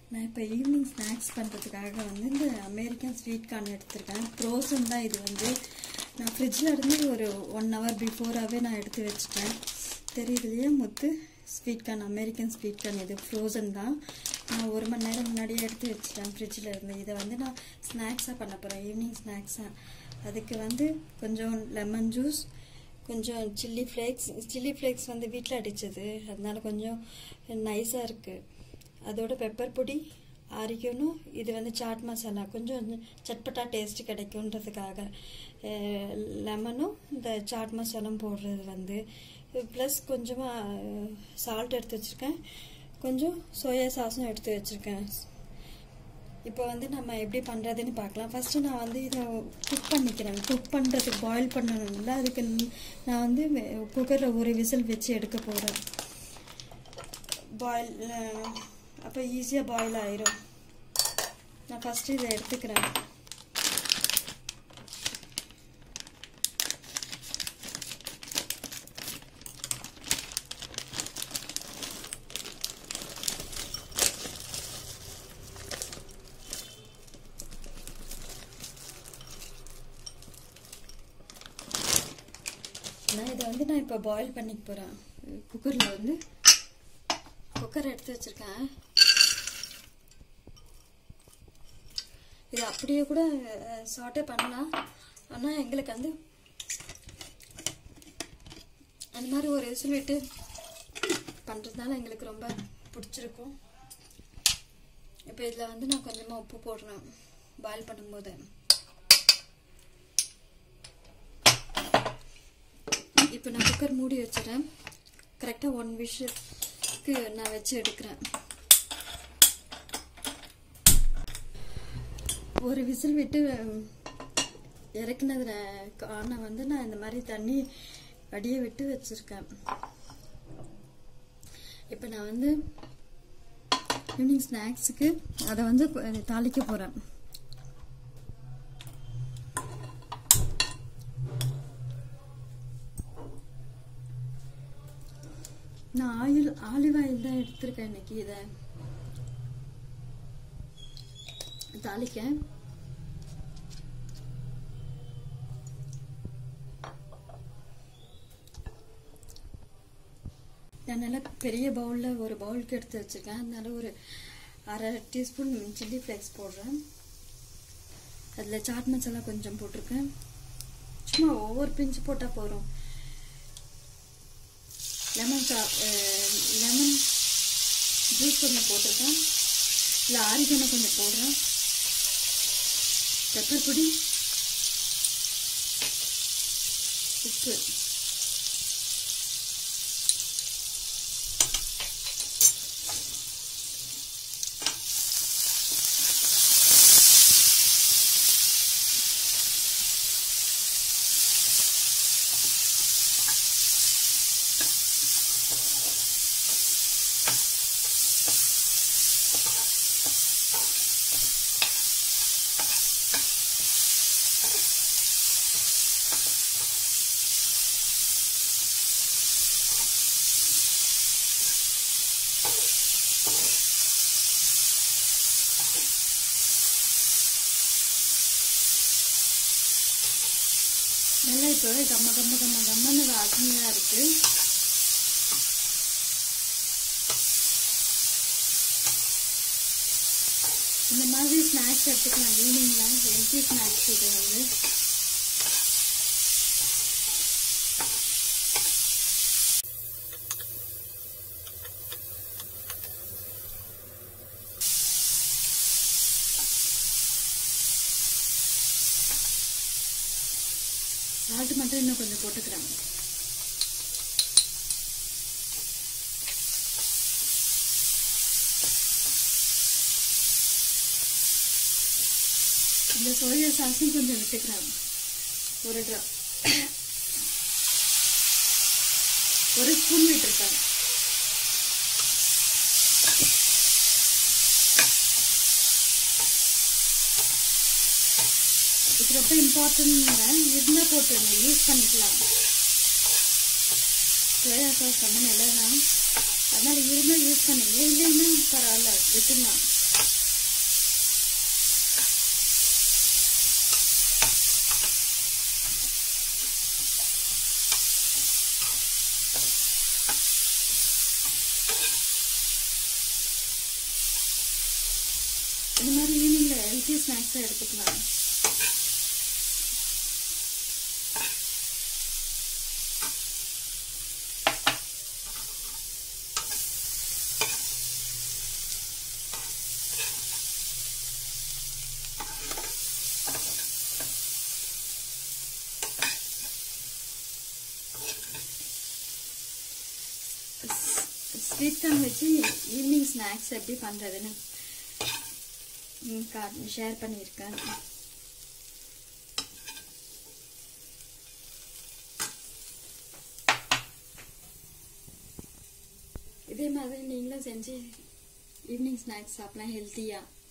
நான் இப்போ evening snacks பண்ணுறதுக்காக வந்து இந்த அமெரிக்கன் ஸ்வீட் கார்ன் எடுத்திருக்கேன் ப்ரோசன் தான் இது வந்து நான் ஃப்ரிட்ஜில் இருந்து ஒரு ஒன் ஹவர் பிஃபோராகவே நான் எடுத்து வச்சுட்டேன் தெரியுது இல்லையா முத்து sweet corn American sweet corn இது ஃப்ரோசன் தான் நான் ஒரு மணி நேரம் முன்னாடியே எடுத்து வச்சுட்டேன் ஃப்ரிட்ஜில் இருந்து இதை வந்து நான் ஸ்நாக்ஸாக பண்ண போகிறேன் ஈவினிங் ஸ்நாக்ஸாக அதுக்கு வந்து கொஞ்சம் லெமன் ஜூஸ் கொஞ்சம் சில்லி ஃப்ளேக்ஸ் சில்லி ஃப்ளேக்ஸ் வந்து வீட்டில் அடித்தது அதனால கொஞ்சம் நைஸாக இருக்குது அதோட பெப்பர் பொடி ஆரிக்கணும் இது வந்து சாட் மசாலா கொஞ்சம் சட்பட்டா டேஸ்ட் கிடைக்குன்றதுக்காக லெமனும் இந்த சாட் மசாலும் போடுறது வந்து ப்ளஸ் கொஞ்சமாக சால்ட் எடுத்து வச்சுருக்கேன் கொஞ்சம் சோயா சாஸும் எடுத்து வச்சுருக்கேன் இப்போ வந்து நம்ம எப்படி பண்ணுறதுன்னு பார்க்கலாம் ஃபஸ்ட்டு நான் வந்து இதை குக் பண்ணிக்கிறேன் குக் பண்ணுறதுக்கு பாயில் பண்ணணும்ல அதுக்கு நான் வந்து குக்கரில் ஒரு விசில் வச்சு எடுக்க போகிறேன் பாயில் அப்போ ஈஸியாக பாயில் ஆயிரும் நான் ஃபஸ்ட்டு இதை எடுத்துக்கிறேன் நான் இதை வந்து நான் இப்போ பாயில் பண்ணிக்க போகிறேன் குக்கரில் வந்து குக்கர் எடுத்து வச்சுருக்கேன் இது அப்படியே கூட சாட்டே பண்ணலாம் ஆனால் எங்களுக்கு வந்து அந்த மாதிரி ஒரு விசில் விட்டு பண்ணுறதுனால எங்களுக்கு ரொம்ப பிடிச்சிருக்கும் இப்போ இதில் வந்து நான் கொஞ்சமாக உப்பு போடுறேன் பாயில் பண்ணும்போது இப்போ நான் குக்கர் மூடி வச்சிடறேன் கரெக்டாக ஒன் விஷயத்துக்கு நான் வச்சு எடுக்கிறேன் ஒரு விசில் விட்டு இறக்குனதுல காரணம் வந்து நான் இந்த மாதிரி தண்ணி வடிய விட்டு வச்சுருக்கேன் இப்போ நான் வந்து ஈவினிங் ஸ்நாக்ஸுக்கு அதை வந்து தாளிக்க போகிறேன் நான் ஆயில் ஆலிவ் ஆயில் தான் எடுத்திருக்கேன் இன்னைக்கு இதை தாளிக்க நான் நல்லா பெரிய பவுலில் ஒரு பவுலுக்கு எடுத்து வச்சுருக்கேன் அதனால ஒரு அரை டீஸ்பூன் சில்லி ஃப்ளேக்ஸ் போடுறேன் அதில் சாட் மசாலா கொஞ்சம் போட்டிருக்கேன் சும்மா ஒவ்வொரு பிஞ்சு போட்டால் போகிறோம் லெமன் சா லெமன் ஜூஸ் கொஞ்சம் போட்டிருக்கேன் இல்லை ஆரிகனை கொஞ்சம் போடுறேன் பெப்பர் பொடி உப்பு நல்லா இப்போ கம்ம கம்ம கம்ம கம்மன்னு வாசனையாக இருக்கு இந்த மாதிரி ஸ்நாக்ஸ் எடுத்துக்கலாம் ஈவினிங்லாம் ஹெல்த்தி ஸ்நாக்ஸ் இது வந்து சால்ட் மட்டும் இன்னும் கொஞ்சம் போட்டுக்கிறேன் இந்த சோயா சாஸும் கொஞ்சம் விட்டுக்கிறேன் ஒரு ட்ராப் ஒரு ஸ்பூன் விட்டுருக்கேன் இது ரொம்ப இம்பார்ட்டன்ட் இருந்தால் போட்டுருங்க யூஸ் பண்ணிக்கலாம் சோயா சாஸ் ரொம்ப நல்லதான் அதனால் இருந்தால் யூஸ் பண்ணுங்க இல்லைன்னா பரவாயில்ல விட்டுடலாம் ஹெல்த்தி ஸ்நாக்ஸாக எடுத்துக்கலாம் ஸ்வீட் கார்ன் வச்சு ஈவினிங் ஸ்நாக்ஸ் எப்படி பண்ணுறதுன்னு ஷேர் பண்ணியிருக்கேன் இதே மாதிரி நீங்களும் செஞ்சு ஈவினிங் ஸ்நாக்ஸ் சாப்பிடலாம் ஹெல்த்தியாக